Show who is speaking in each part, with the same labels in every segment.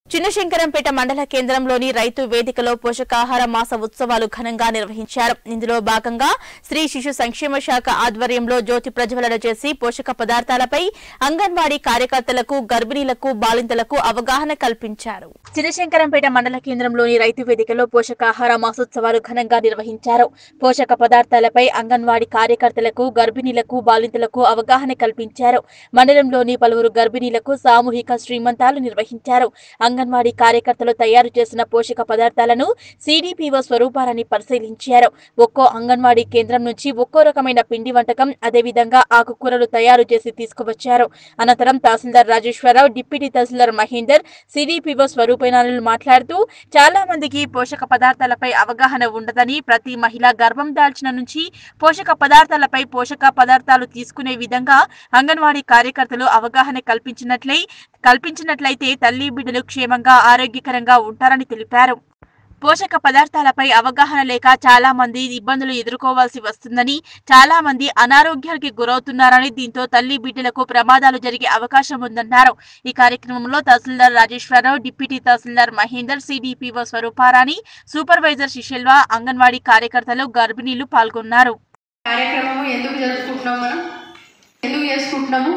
Speaker 1: చిన్నశంకరంపేట మండల కేంద్రంలోని రైతు వేదికలో పోషకాహార మాస ఉత్సవాలు ఘనంగా నిర్వహించారు ఇందులో భాగంగా స్త్రీ శిశు సంక్షేమ శాఖ ఆధ్వర్యంలో జ్యోతి ప్రజ్వలన చేసి పోషక పదార్థాలపై అంగన్వాడీ కార్యకర్తలకు గర్భిణీలకు బాలింతలకు అవగాహన కల్పించారు చిన్నశంకరంపేట మండల కేంద్రంలోని రైతు వేదికలో పోషకాహార మాసోత్సవాలు ఘనంగా నిర్వహించారు పోషక పదార్థాలపై అంగన్వాడీ కార్యకర్తలకు గర్భిణీలకు బాలింతలకు అవగాహన కల్పించారు మండలంలోని పలువురు గర్భిణీలకు సామూహిక శ్రీమంతాలు నిర్వహించారు అంగన్వాడీ కార్యకర్తలు తయారు చేసిన పోషక పదార్థాలను సిడిపిఓ స్వరూపాలని పరిశీలించారు ఒక్కో అంగన్వాడీ కేంద్రం నుంచి ఒక్కో రకమైన పిండి వంటకం అదేవిధంగా ఆకుకూరలు తయారు చేసి తీసుకువచ్చారు అనంతరం తహసీల్దార్ రాజేశ్వరరావు డిప్యూటీ తహసీల్దార్ మహేందర్ సిడిపిఓ స్వరూపనాలు మాట్లాడుతూ చాలా మందికి పోషక పదార్థాలపై అవగాహన ఉండదని ప్రతి మహిళ గర్భం దాల్చిన నుంచి పోషక పదార్థాలపై పోషక పదార్థాలు తీసుకునే విధంగా అంగన్వాడీ కార్యకర్తలు అవగాహన కల్పించినట్లయి కల్పించినట్లయితే తల్లి బిడ్డలు క్షేమంగా ఆరోగ్యకరంగా ఉంటారని తెలిపారు పోషక పదార్థాలపై అవగాహన లేక చాలా మంది ఇబ్బందులు ఎదుర్కోవాల్సి వస్తుందని చాలా మంది అనారోగ్యానికి గురవుతున్నారని దీంతో తల్లి బిడ్డలకు ప్రమాదాలు జరిగే అవకాశం ఉందన్నారు ఈ కార్యక్రమంలో తహసీల్దార్ రాజేశ్వరరావు డిప్యూటీ తహసీల్దార్ మహేందర్ సిడిపిఓ స్వరూపారాణి సూపర్వైజర్ శిశెల్వ అంగన్వాడీ కార్యకర్తలు గర్భిణీలు పాల్గొన్నారు
Speaker 2: కార్యక్రమము ఎందుకు జరుపుకుంటున్నాం మనం ఎందుకు చేసుకుంటున్నాము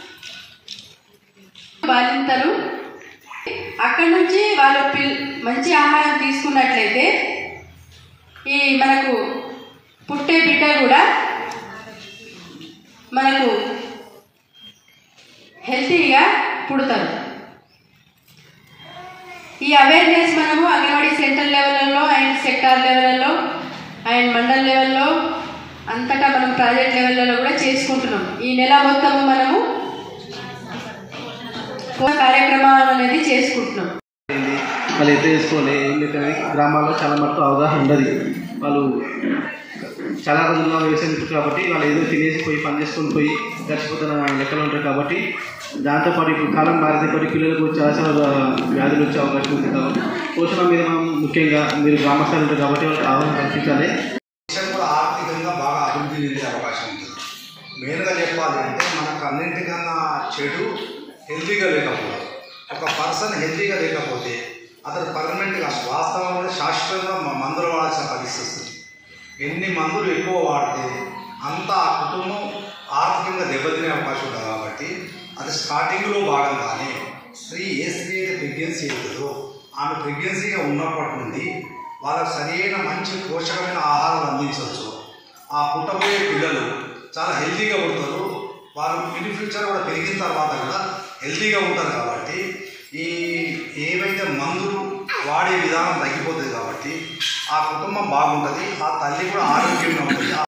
Speaker 2: బాలింతలు అక్కడి నుంచి వాళ్ళు పిల్ మంచి ఆహారం తీసుకున్నట్లయితే ఈ మనకు పుట్టే బిడ్డ కూడా మనకు హెల్తీగా పుడతారు ఈ అవేర్నెస్ మనము అంగన్వాడీ సెంటర్ లెవెల్లో అండ్ సెక్టార్ లెవెల్లో అండ్ మండల్ లెవెల్లో అంతటా మనం ప్రాజెక్ట్ లెవెల్లో కూడా చేసుకుంటున్నాం ఈ నెల మొత్తము మనము కార్యక్రమాలు అనేది చేసుకుంటున్నాం
Speaker 3: ఏంది వాళ్ళు ఎట్లా చేసుకోవాలి ఏం లేదు అనేది గ్రామాల్లో చాలా మటుకు అవగాహన ఉండదు వాళ్ళు చాలా రోజుల్లో వ్యవసాయం ఉంటుంది కాబట్టి వాళ్ళు ఏదో తినేసి పోయి పని చేసుకొని పోయి గడిచిపోతున్న లెక్కలు ఉంటాయి కాబట్టి దాంతోపాటు ఇప్పుడు కాలం మారితే పాటు పిల్లలకు చాలా చాలా వ్యాధులు వచ్చే అవకాశం ఉంది కాబట్టి పోషణ మీద మనం ముఖ్యంగా మీరు గ్రామస్థాయి ఉంటారు కాబట్టి వాళ్ళకి అవగాహన కల్పించాలి
Speaker 4: దేశం కూడా ఆర్థికంగా బాగా అభివృద్ధి చెందే అవకాశం ఉంటుంది మెయిన్గా చెప్పాలి అంటే మనకు అన్నింటికన్నా చెడు హెల్తీగా లేకపోవడం ఒక పర్సన్ హెల్తీగా లేకపోతే అతను పర్మనెంట్గా వాస్తవంలో శాశ్వతంగా మ- మందులు వాడాల్సిన పరిస్థితి వస్తుంది ఎన్ని మందులు ఎక్కువ వాడితే అంత ఆ కుటుంబం ఆర్థికంగా దెబ్బతినే అవకాశం ఉంటుంది కాబట్టి అది స్టార్టింగ్లో భాగంగానే స్త్రీ ఏ స్త్రీ అయితే ప్రెగ్నెన్సీ అవుతుందో ఆమె ప్రెగ్నెన్సీగా ఉన్నప్పటి నుండి వాళ్ళకు సరైన మంచి పోషకమైన ఆహారం అందించవచ్చు ఆ పుట్టబోయే పిల్లలు చాలా హెల్తీగా పుడతారు వాళ్ళు ఇన్ ఫ్యూచర్ కూడా పెరిగిన తర్వాత కూడా హెల్తీగా ఉంటారు కాబట్టి ఈ ఏవైతే మందులు వాడే విధానం తగ్గిపోతుంది కాబట్టి ఆ కుటుంబం బాగుంటుంది ఆ తల్లి కూడా ఆరోగ్యంగా ఉంటుంది